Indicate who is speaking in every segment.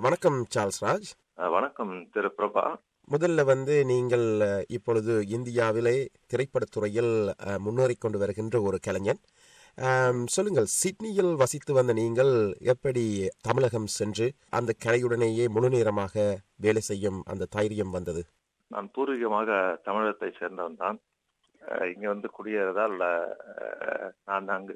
Speaker 1: வணக்கம் சார்ல்ஸ் ராஜ்
Speaker 2: அஹ் வணக்கம் திரு பிரபா
Speaker 1: முதல்ல வந்து நீங்கள் அஹ், இப்பொழுது இந்தியாவிலே திரைப்படத்துறையில் அஹ், முன்னேறிக் கொண்டு வருகின்ற ஒரு கலைஞன் ஆம், சொல்லுங்கள் சிட்னியில் வசித்து வந்த நீங்கள் எப்படி தமிழகம் சென்று அந்த கலையுடனேயே முழு நேரமாக வேலை செய்யும் அந்த தைரியம் வந்தது
Speaker 2: நான் பூர்வீகமாக தமிழகத்தை சேர்ந்தவன் தான் அஹ் இங்க வந்து குடியேறதால் அஹ், நான் அங்கு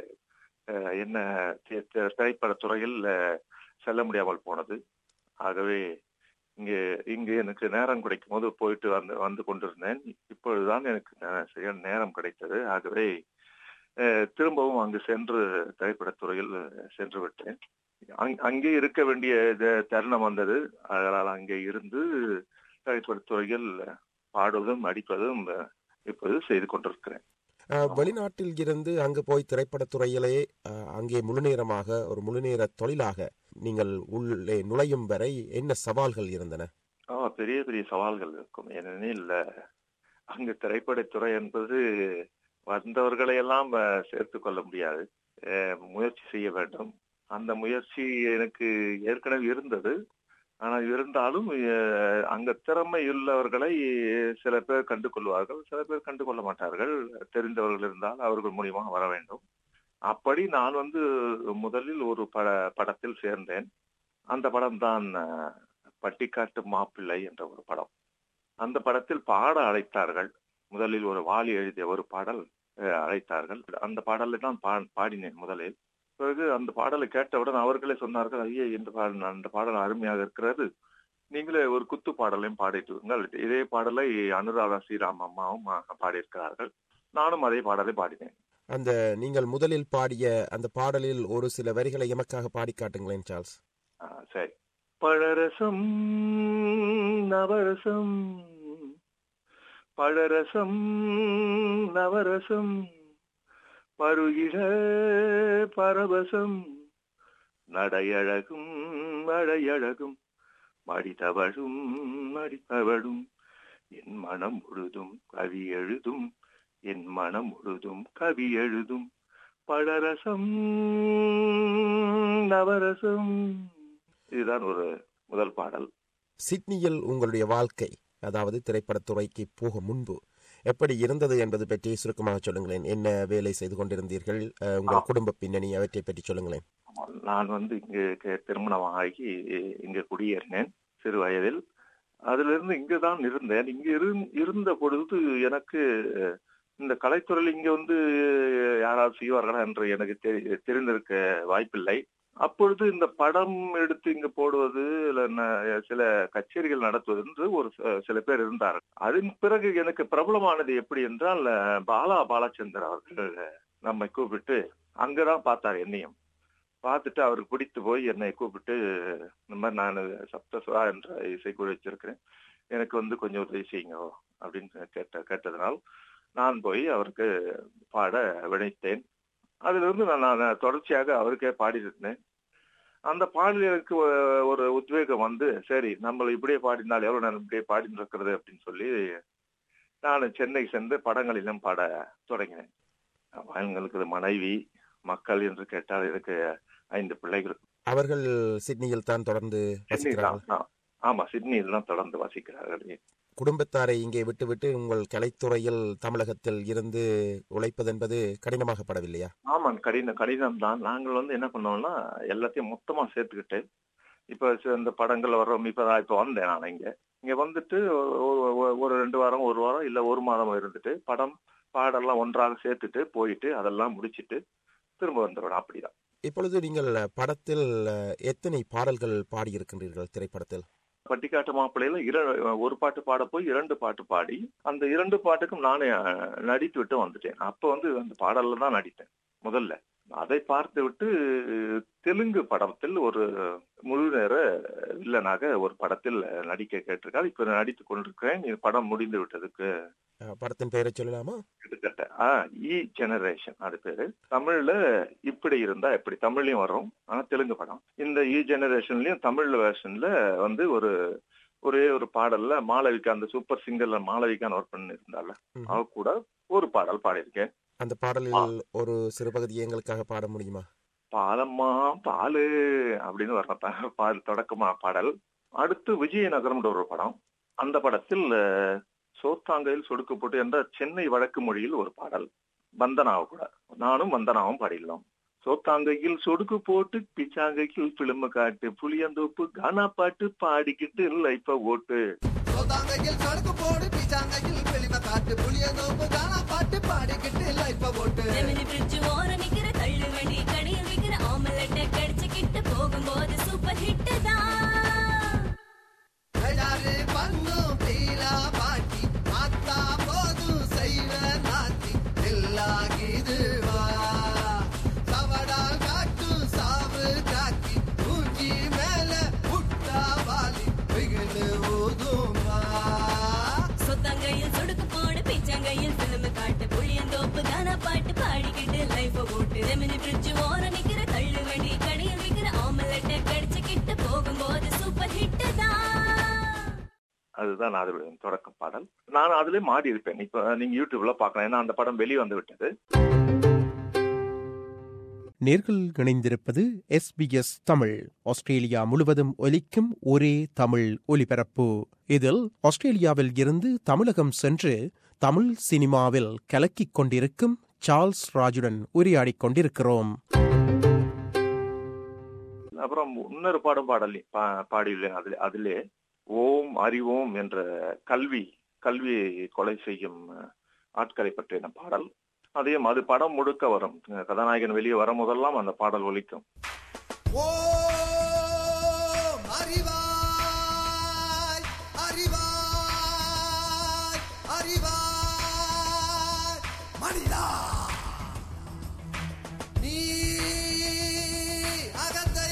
Speaker 2: அஹ், என்ன தி- தி- திரைப்படத்துறையில் அஹ், செல்ல முடியாமல் போனது ஆகவே இங்கே இங்கு எனக்கு நேரம் கிடைக்கும் போது போயிட்டு வந்து வந்து கொண்டிருந்தேன் இப்பொழுதுதான் எனக்கு நே- சரியான நேரம் கிடைத்தது ஆகவே அஹ், திரும்பவும் அங்கு சென்று திரைப்படத்துறையில் சென்று விட்டேன் அங்- அங்கே இருக்க வேண்டிய த- தருணம் வந்தது அதனால் அங்கே இருந்து திரைப்படத்துறையில் பாடுவதும் நடிப்பதும் அஹ், இப்போது செய்து கொண்டிருக்கிறேன்
Speaker 1: அஹ், வெளிநாட்டில் இருந்து அங்கு போய் திரைப்படத்துறையிலே அஹ், அங்கே முழு நேரமாக ஒரு முழு நேர தொழிலாக நீங்கள் உள்ளே நுழையும் வரை என்ன சவால்கள் இருந்தன
Speaker 2: ஆ பெரிய பெரிய சவால்கள் இருக்கும் ஏனெனில் அஹ், அங்கு திரைப்படத்துறை என்பது வந்தவர்களை எல்லாம் அஹ், சேர்த்துக் கொள்ள முடியாது அஹ், முயற்சி செய்ய வேண்டும் அந்த முயற்சி எனக்கு ஏற்கனவே இருந்தது ஆனால் இருந்தாலும் அஹ், அங்க திறமை உள்ளவர்களை சில பேர் கண்டு கொள்வார்கள் சில பேர் கண்டு கொள்ள மாட்டார்கள் தெரிந்தவர்கள் இருந்தால் அவர்கள் மூலியமாக வர வேண்டும் அப்படி நான் வந்து முதலில் ஒரு பட படத்தில் சேர்ந்தேன் அந்த படம் தான் பட்டிக்காட்டு மாப்பிள்ளை என்ற ஒரு படம் அந்த படத்தில் பாட அழைத்தார்கள் முதலில் ஒரு வாலி எழுதிய ஒரு பாடல் அஹ், அழைத்தார்கள் அந்த பாடலை தான் பா- பாடினேன் முதலில் பிறகு அந்த பாடலை கேட்டவுடன் அவர்களே சொன்னார்கள் ஐயே இந்த பாடல் அந்த பாடல் அருமையாக இருக்கிறது நீங்களே ஒரு குத்து பாடலையும் பாடிட்டுங்கள் இதே பாடலை அனுராதா ஸ்ரீராம் அம்மாவும் அஹ், பாடியிருக்கிறார்கள் நானும் அதே பாடலை பாடினேன்
Speaker 1: அந்த நீங்கள் முதலில் பாடிய அந்த பாடலில் ஒரு சில வரிகளை எமக்காக பாடி காட்டுங்களேன் சார்ல்ஸ்
Speaker 2: ஆ, சரி பழரசம் நவரசம் பழரசம் நவரசம் பருகிட பரவசம் நடையழகும் மழையழகும் மடித்தவழும் மடித்தவழும் என் மனம் முழுதும் கவி எழுதும் என் மனம் முழுதும் கவி எழுதும் பழரசம் நவரசம் இதுதான் ஒரு முதல் பாடல்
Speaker 1: சிட்னியில் உங்களுடைய வாழ்க்கை அதாவது திரைப்படத்துறைக்கு போக முன்பு எப்படி இருந்தது என்பது பற்றி சுருக்கமாக சொல்லுங்களேன் என்ன வேலை செய்து கொண்டிருந்தீர்கள் அஹ், உங்கள் குடும்ப பின்னணி அவற்றை பற்றி சொல்லுங்களேன்
Speaker 2: நான் வந்து இங்கு க- திருமணம் ஆகி இங்க குடியேறினேன் சிறு வயதில் அதிலிருந்து இங்குதான் இருந்தேன் இங்க இரு- இருந்த பொழுது எனக்கு இந்த கலைத்துறையில் இங்க வந்து யாராவது செய்வார்களா என்று எனக்கு தெரி- தெரிந்திருக்க வாய்ப்பில்லை அப்பொழுது இந்த படம் எடுத்து இங்க போடுவது இல்ல ந- சில கச்சேரிகள் நடத்துவது என்று ஒரு ச- சில பேர் இருந்தார்கள் அதன் பிறகு எனக்கு பிரபலமானது எப்படி என்றால் அஹ், பாலா பாலச்சந்தர் அவர்கள் நம்மை கூப்பிட்டு அங்கதான் பார்த்தார் என்னையும் பார்த்துட்டு அவருக்கு பிடித்து போய் என்னை கூப்பிட்டு இந்த மாதிரி நான் சப்தஸ்வரா என்ற இசைக்குழு வச்சிருக்கிறேன் எனக்கு வந்து கொஞ்சம் உதவி செய்யுங்க அப்படின்னு கேட்ட கேட்டதனால் நான் போய் அவருக்கு பாட வினைத்தேன் அதிலிருந்து நான் நான் தொடர்ச்சியாக அவருக்கே பாடியிருந்தேன் அந்த பாடல் எனக்கு ஒ- ஒரு உத்வேகம் வந்து சரி நம்ம இப்படியே பாடினால் எவ்வளவு நேரம் இப்படியே பாடிட்டு இருக்கிறது அப்படின்னு சொல்லி நான் சென்னை சென்று படங்களிலும் பாட தொடங்கினேன் அவங்களுக்கு மனைவி மக்கள் என்று கேட்டால் எனக்கு ஐந்து பிள்ளைகள்
Speaker 1: அவர்கள் சிட்னியில் தான் தொடர்ந்து
Speaker 2: சிட்னி தான்
Speaker 1: வசிக்கிறார்கள்
Speaker 2: ஆ, ஆமா சிட்னியில் தான் தொடர்ந்து வசிக்கிறார்கள்
Speaker 1: குடும்பத்தாரை இங்கே விட்டுவிட்டு உங்கள் கலைத்துறையில் தமிழகத்தில் இருந்து உழைப்பது என்பது கடினமாகப்படவில்லையா
Speaker 2: ஆமா கடினம் கடினம் தான் நாங்கள் வந்து என்ன பண்ணோம்னா எல்லாத்தையும் மொத்தமா சேர்த்துக்கிட்டு இப்ப ச- இந்த படங்கள் வர்றோம் இப்ப நான் இப்ப வந்தேன் நான் இங்க இங்க வந்துட்டு ஒரு- ஒரு- ஒரு ரெண்டு வாரம் ஒரு வாரம் இல்ல ஒரு மாதம் இருந்துட்டு படம் பாடெல்லாம் ஒன்றாக சேர்த்துட்டு போயிட்டு அதெல்லாம் முடிச்சிட்டு திரும்ப வந்துடுவேன் அப்படிதான்
Speaker 1: இப்பொழுது நீங்கள் படத்தில் அஹ், எத்தனை பாடல்கள் பாடியிருக்கின்றீர்கள் திரைப்படத்தில்
Speaker 2: பட்டிக்காட்டு மாப்பிள்ளையில இர ஒரு பாட்டு பாட போய் இரண்டு பாட்டு பாடி அந்த இரண்டு பாட்டுக்கும் நானே அஹ், நடித்து விட்டு வந்துட்டேன் அப்ப வந்து அந்த பாடல்ல தான் நடித்தேன் முதல்ல அதை பார்த்து விட்டு தெலுங்கு படத்தில் ஒரு முழு நேர வில்லனாக ஒரு படத்தில் நடிக்க கேட்டிருக்காரு இப்ப நடித்து கொண்டிருக்கிறேன் இது படம் முடிந்து விட்டதுக்கு
Speaker 1: அஹ், படத்தின் பெயரை சொல்லலாமா
Speaker 2: கிட்டத்தட்ட ஆ இ ஜெனரேஷன் அது பேரு தமிழ்ல இப்படி இருந்தா எப்படி தமிழ்லயும் வரும் ஆனா தெலுங்கு படம் இந்த இ ஜெனரேஷன்லயும் தமிழ் வெர்ஷன்ல வந்து ஒரு ஒரே ஒரு பாடல்ல மாளவிகா அந்த சூப்பர் சிங்கர்ல மாளவிகான்னு ஒர்க் பண்ணி இருந்தால
Speaker 1: ம்ஹும்.
Speaker 2: அவ கூட ஒரு பாடல் பாடியிருக்கேன்
Speaker 1: அந்த பாடலில் ஒரு சிறு பகுதியை எங்களுக்காக பாட முடியுமா
Speaker 2: பாலம்மா பாலு அப்படின்னு வர்ற ப- பால் தொடக்கமா பாடல் அடுத்து விஜயநகரம்ன்ற ஒரு படம் அந்த படத்தில் அஹ், சோத்தாங்கையில் சொடுக்கப்பட்டு என்ற சென்னை வழக்கு மொழியில் ஒரு பாடல் வந்தனாவை கூட நானும் வந்தனாவும் பாடிடலாம் சோத்தாங்கையில் சொடுக்கு போட்டு பிச்சாங்கையில் பிளிம காட்டு புளியந்தோப்பு கானா பாட்டு பாடிக்கிட்டு லைஃப ஓட்டு
Speaker 3: சோதாங்கையில் கணக்கு போடு பிச்சாங்கையில் வெளிம காட்டு புளியந்தோப்பு காணா பாட்டு பாடிக்கிட்டு லைஃப போட்டு
Speaker 4: லெமன் பிரிட்ஜ் ஓர நிக்கிற தள்ளு வண்டி கடையில் விக்கிற ஆம்லெட்ட கடிச்சுக்கிட்டு போகும்போது சூப்பர் ஹிட் தான்
Speaker 3: தயாரு பண்ணும் பீலா பாட்டி ஆத்தா போதும் செய்வ நாத்தி இல்லாகிது வா சவடால் காட்டும் சாவு காக்கி மூஞ்சி மேல புட்டா வாலி வெகுன்னு ஊதும் வா
Speaker 4: சொத்தங்கையில் சொடுக்கு போடு பிச்சங்கையில் பிலிம் காட்டு புளியந்தோப்பு கானா பாட்டு பாடிக்கிட்டு லைஃப் ஓட்டு லெமன் பிரிட்ஜ் ஓர நிக்கிற தள்ளு வண்டி கடையில் விக்கிற ஆம்லெட்ட கடிச்சுக்கிட்டு போகும்போது சூப்பர் ஹிட் தான்
Speaker 2: அதுதான் அதோட தொடக்க பாடல் நான் அதுல மாடி இருப்பேன் இப்ப நீங்க யூடியூப்ல பார்க்கலாம் ஏன்னா அந்த படம் வெளியே வந்து விட்டது
Speaker 1: நேர்கள் இணைந்திருப்பது எஸ்பிஎஸ் தமிழ் ஆஸ்திரேலியா முழுவதும் ஒலிக்கும் ஒரே தமிழ் ஒலிபரப்பு இதில் ஆஸ்திரேலியாவில் இருந்து தமிழகம் சென்று தமிழ் சினிமாவில் கலக்கிக் கொண்டிருக்கும் சார்ல்ஸ் ராஜுடன் உரையாடிக் கொண்டிருக்கிறோம்
Speaker 2: அப்புறம் இன்னொரு பாடம் பாடல் பா- பாடியுள்ளேன் அதுல அதிலே ஓம் அறிவோம் என்ற கல்வி கல்வியை கொலை செய்யும் அஹ், ஆட்களை பற்றின பாடல் அதே அது படம் முழுக்க வரும் அஹ், கதாநாயகன் வெளியே வரும் போதெல்லாம் அந்த பாடல் ஒலிக்கும்
Speaker 3: ஓ அறிவாய் அறிவாய் அறிவாய் மனிதா நீ அகந்தை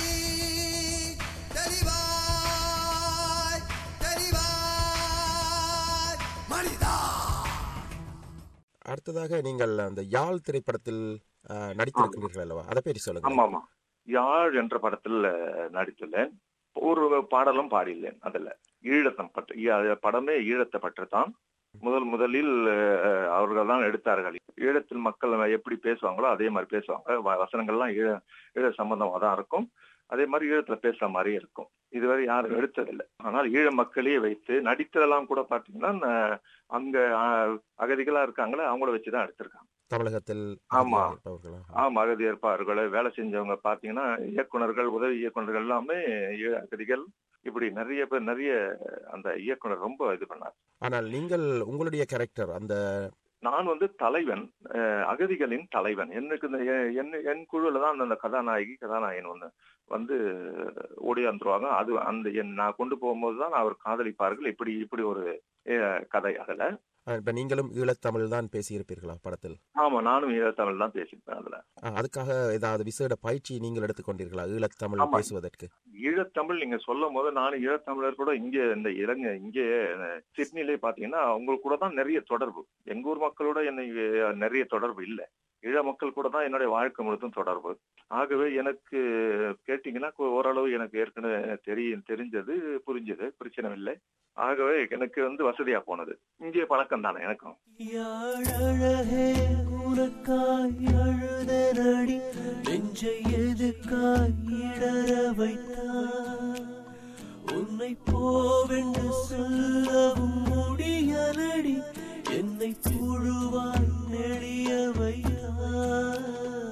Speaker 3: தெளிவாய் தெளிவாய் மனிதா
Speaker 1: அடுத்ததாக நீங்கள் அந்த யாழ் திரைப்படத்தில் அஹ், நடித்திருக்கிறீர்கள் அல்லவா அதை பற்றி சொல்லுங்க
Speaker 2: ஆமா ஆமா யாழ் என்ற படத்தில் அஹ், நடித்துள்ளேன் ஒரு பாடலும் பாடியுள்ளேன் அதுல ஈழத்தம் பற்று ஈ- படமே ஈழத்தை பற்றி தான் முதல் முதலில் அஹ், அவர்கள் தான் எடுத்தார்கள் ஈழத்தில் மக்கள் எப்படி பேசுவாங்களோ அதே மாதிரி பேசுவாங்க வ- வசனங்கள்லாம் ஈழ ஈழ சம்பந்தமா தான் இருக்கும் அதே மாதிரி ஈழத்துல பேசுற மாதிரியே இருக்கும் இதுவரை யாரும் எடுத்ததில்லை ஆனால் ஈழ மக்களையே வைத்து நடித்ததெல்லாம் கூட பாத்தீங்கன்னா ந- அங்க அஹ், அகதிகளா இருக்காங்களே அவங்கள வச்சுதான் எடுத்திருக்காங்க
Speaker 1: தமிழகத்தில்
Speaker 2: ஆமா.
Speaker 1: இருப்பவர்களா?
Speaker 2: ஆமா அகதியற்பார்கள் வேலை செஞ்சவங்க பாத்தீங்கன்னா இயக்குனர்கள் உதவி இயக்குனர்கள் எல்லாமே ஈழ அகதிகள் இப்படி நிறைய பேர் நிறைய அந்த இயக்குனர் ரொம்ப இது பண்ணார்
Speaker 1: ஆனால் நீங்கள் உங்களுடைய கேரக்டர் அந்த
Speaker 2: நான் வந்து தலைவன் அஹ், அகதிகளின் தலைவன் எனக்கு இந்த எ- என் என் குழுல தான் அந்த கதாநாயகி கதாநாயகன் ஒண்ணு வந்து ஓடியாந்துருவாங்க அது அந்த என் நான் கொண்டு போகும்போது தான் அவர் காதலிப்பார்கள் இப்படி இப்படி ஒரு அஹ், கதை அதுல
Speaker 1: அஹ், இப்ப நீங்களும் ஈழத்தமிழ் தான் பேசியிருப்பீர்களா படத்தில்
Speaker 2: ஆமா நானும் ஈழத்தமிழ் தான் பேசியிருப்பேன் அதுல
Speaker 1: அஹ், அதுக்காக ஏதாவது விசேட பயிற்சி நீங்கள் எடுத்துக்கொண்டீர்களா ஈழத்தமிழ்
Speaker 2: ஆமா.
Speaker 1: பேசுவதற்கு
Speaker 2: ஈழத்தமிழ் நீங்க சொல்லும் போது நானும் ஈழத்தமிழர் கூட இங்க இந்த இலங்கை இங்கே அஹ், சிட்னிலே பாத்தீங்கன்னா அவங்க கூட தான் நிறைய தொடர்பு எங்க ஊர் மக்களோட என்னை அஹ், நிறைய தொடர்பு இல்லை ஈழ மக்கள் கூட தான் என்னுடைய வாழ்க்கை முழுதும் தொடர்பு ஆகவே எனக்கு கேட்டீங்கன்னா கு- ஓரளவு எனக்கு ஏற்கனவே தெரியும் தெரிஞ்சது புரிஞ்சது பிரச்சனை இல்லை ஆகவே எனக்கு வந்து வசதியா போனது இங்கே பழக்கம் தானே எனக்கும்
Speaker 5: யாழழகே உனக்காய் அழுத நடி நெஞ்சை எதுக்காய் இடற வைத்தாய் உன்னை போவென்று சொல்லவும் முடியலடி என்னை புழுவாய் நெளிய வைத்தாய்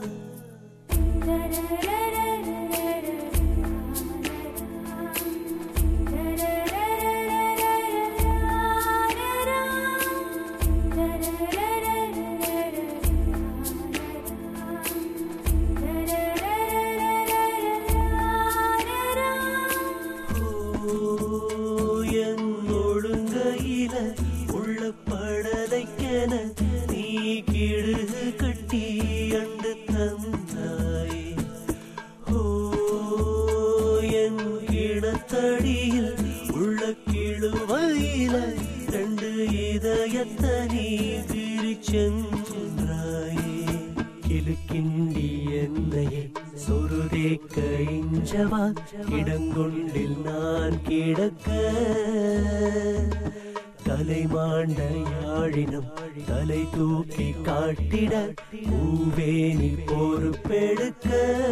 Speaker 5: என் ஒழுங்கையில உள்ள படலைக்கென நீ கிடுகு கட்டி அண்டு தந்தாயே ஓ என் கிணத்தடியில் உள்ள கிழுவையில ரெண்டு இதயத்தை நீ பிரிச்சென்றாயே கிழுக்கிண்டி என்னையே சொருதேக்க இஞ்சவா இடங்கொண்டில் நான் கிடக்க தலை மாண்ட யாழினம் தலை தூக்கி காட்டிட பூவேனி பொறுப்பெடுக்க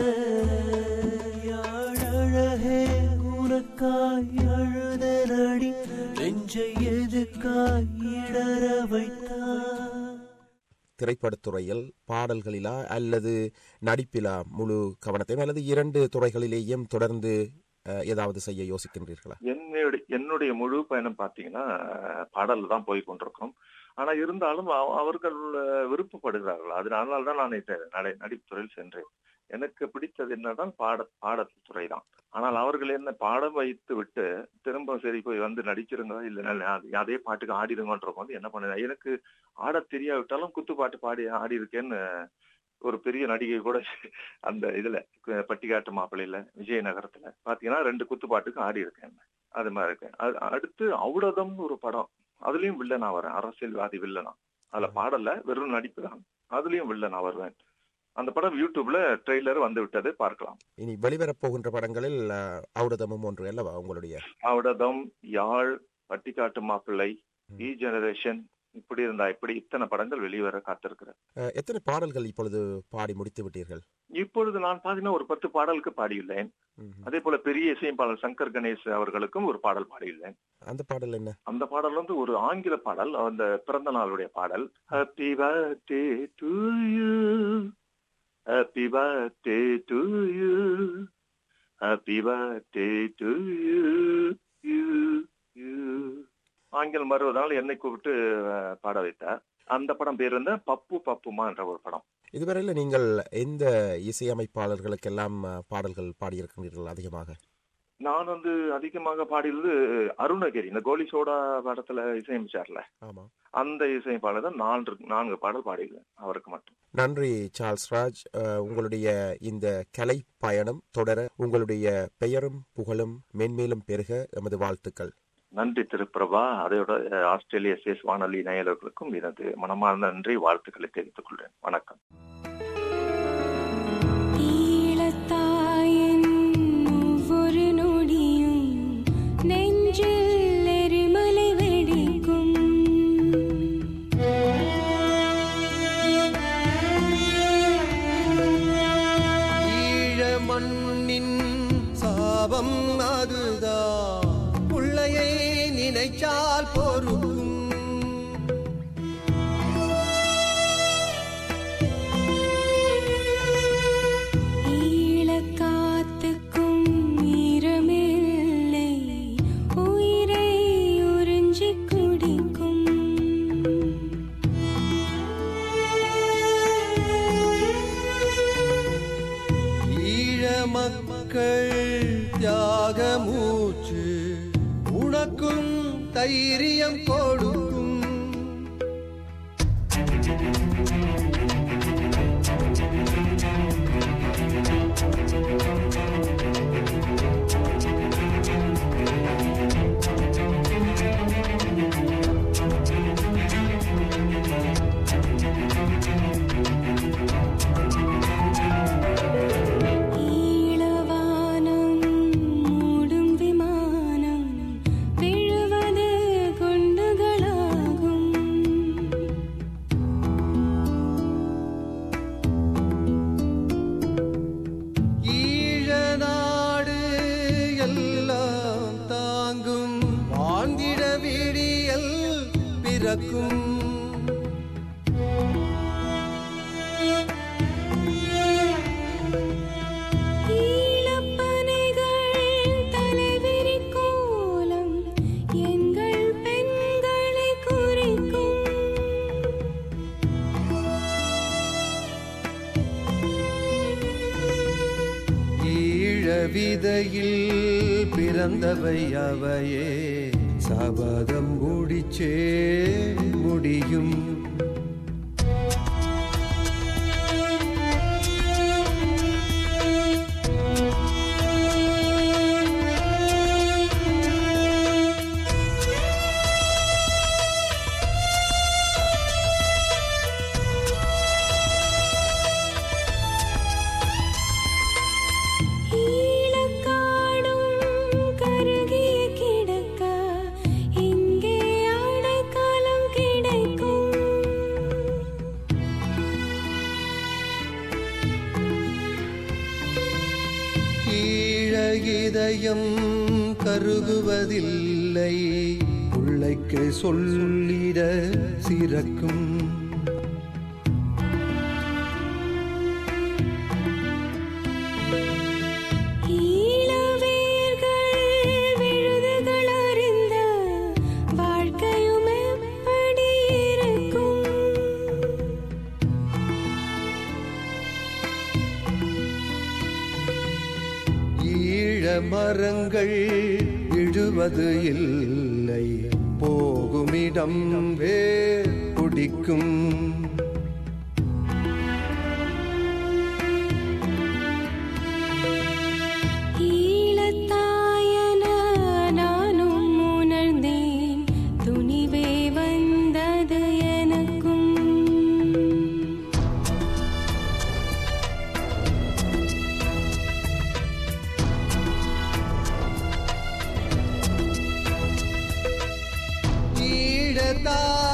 Speaker 5: யாழழகே உனக்காய் அழுத நடி நெஞ்சை எதுக்காய் இடற வைத்தாய்
Speaker 1: திரைப்படத்துறையில் பாடல்களிலா அல்லது நடிப்பிலா முழு கவனத்தையும் அல்லது இரண்டு துறைகளிலேயும் தொடர்ந்து அஹ், ஏதாவது செய்ய யோசிக்கின்றீர்களா
Speaker 2: என்னுடைய என்னுடைய முழு பயணம் பாத்தீங்கன்னா பாடல் தான் போய் கொண்டிருக்கோம் ஆனா இருந்தாலும் அவ- அவர்கள் அஹ், விருப்பப்படுகிறார்கள் அதனால தான் நான் இந்த நட- நடிப்புத்துறையில் சென்றேன் எனக்கு பிடித்தது என்னதான் பாட பாடத்துறை தான் ஆனால் அவர்கள் என்ன பாடம் வைத்து விட்டு திரும்ப சரி போய் வந்து நடிச்சிருங்க இல்ல நான் அது- அதே பாட்டுக்கு ஆடிடுங்கன்றவங்க வந்து என்ன பண்ண எனக்கு ஆட தெரியாவிட்டாலும் குத்து பாட்டு பாடி ஆடி இருக்கேன்னு ஒரு பெரிய நடிகை கூட அந்த இதுல கு- பட்டிக்காட்டு மாப்பிள்ளையில விஜயநகரத்துல பாத்தீங்கன்னா ரெண்டு குத்து பாட்டுக்கு ஆடி இருக்கேன் அது மாதிரி இருக்கேன் அது அடுத்து ஔடதம்னு ஒரு படம் அதுலயும் வில்லனா வரேன் அரசியல்வாதி வில்லனா அதுல பாடல வெறும் நடிப்பு தான் அதுலயும் வில்லனா வருவேன் அந்த படம் யூடியூப்ல ட்ரெய்லர் வந்து விட்டது பார்க்கலாம்
Speaker 1: இனி வெளிவரப் போகின்ற படங்களில் அஹ், ஔடதமும் ஒன்று அல்லவா உங்களுடைய
Speaker 2: ஔடதம் யாழ் பட்டிக்காட்டு மாப்பிள்ளை இ ஜெனரேஷன் இப்படி இருந்தா இப்படி இத்தனை படங்கள் வெளிவர காத்திருக்கிறேன்
Speaker 1: அஹ், எத்தனை பாடல்கள் இப்பொழுது பாடி முடித்து விட்டீர்கள்
Speaker 2: இப்பொழுது நான் பாத்தீங்கன்னா ஒரு பத்து பாடலுக்கு பாடியுள்ளேன்
Speaker 1: ம்ஹும்.
Speaker 2: அதே போல பெரிய இசையமைப்பாளர் சங்கர் கணேஷ் அவர்களுக்கும் ஒரு பாடல் பாடியுள்ளேன்
Speaker 1: அந்த பாடல் என்ன
Speaker 2: அந்த பாடல் வந்து ஒரு ஆங்கில பாடல் அந்த பிறந்த நாளுடைய பாடல் happy birthday to you happy birthday to you happy birthday to you you you ஆங்கிலம் வருவதால் என்னை கூப்பிட்டு அஹ், பாட வைத்தார் அந்த படம் பேர் வந்து பப்பு பப்புமா என்ற ஒரு படம்
Speaker 1: இதுவரையில் நீங்கள் எந்த இசையமைப்பாளர்களுக்கெல்லாம் அஹ், பாடல்கள் பாடியிருக்கின்றீர்கள் அதிகமாக
Speaker 2: நான் வந்து அதிகமாக பாடியது அருணகிரி இந்த கோலி சோடா படத்துல இசையமைச்சார்ல
Speaker 1: ஆமா
Speaker 2: அந்த இசையமைப்பாளர் தான் நான்கு நான்கு பாடல் பாடியுள்ளேன் அவருக்கு மட்டும்
Speaker 1: நன்றி சார்ல்ஸ் ராஜ் அஹ், உங்களுடைய இந்த கலை பயணம் தொடர உங்களுடைய பெயரும் புகழும் மென்மேலும் பெருக எமது வாழ்த்துக்கள்
Speaker 2: நன்றி திருப்பிரபா அதோட அஹ், ஆஸ்திரேலிய சேஸ் வானொலி நேயர்களுக்கும் எனது மனமார்ந்த நன்றி வாழ்த்துக்களை தெரிவித்துக் கொள்கிறேன் வணக்கம்
Speaker 6: ஈழத்தாயின் ஒவ்வொரு நொடியும் நெஞ்சில் எரிமலை வெடிக்கும்
Speaker 3: ஈழ மண்ணின் சாபம் அதுதான் புள்ளையை நினைச்சால் பொறுக்கும்
Speaker 6: ஈழக்காத்துக்கும் ஈரமில்லை உயிரை உறிஞ்சிக் குடிக்கும்
Speaker 3: ஈழ மக்கள் தியாக மூச்சு உனக்கும் தைரியம் கொடுக்கும்
Speaker 6: ஈழவானம் மூடும் விமானம் விழுவது குண்டுகளாகும்
Speaker 3: ஈழ நாடு எல்லாம் தாங்கும் வாழ்ந்திட விடியல் பிறக்கும்
Speaker 6: ஈழப்பனைகள் தலைவிரி கோலம் எங்கள் பெண்களை குறிக்கும்
Speaker 3: ஈழ விதையில் பிறந்தவை அவையே சபதம் முடிச்சே முடியும்
Speaker 6: ஈழக்காடும் கருகிய கிடக்க இங்கே அடை
Speaker 3: கருகுவதில்லை பிள்ளைக்கு சொல்லிட சிறக்கும்
Speaker 6: ஈழவேர்கள் விழுதுகள் அறிந்த வாழ்க்கையும் எப்படி இருக்கும்
Speaker 3: ஈழ மரங்கள் விழுவது இல்லை போகுமிடம் வேர் பிடிக்கும்
Speaker 6: ஈழத்தாயன நானும் உணர்ந்தேன் துணிவே வந்தது எனக்கும்
Speaker 3: ஈழத்தாயன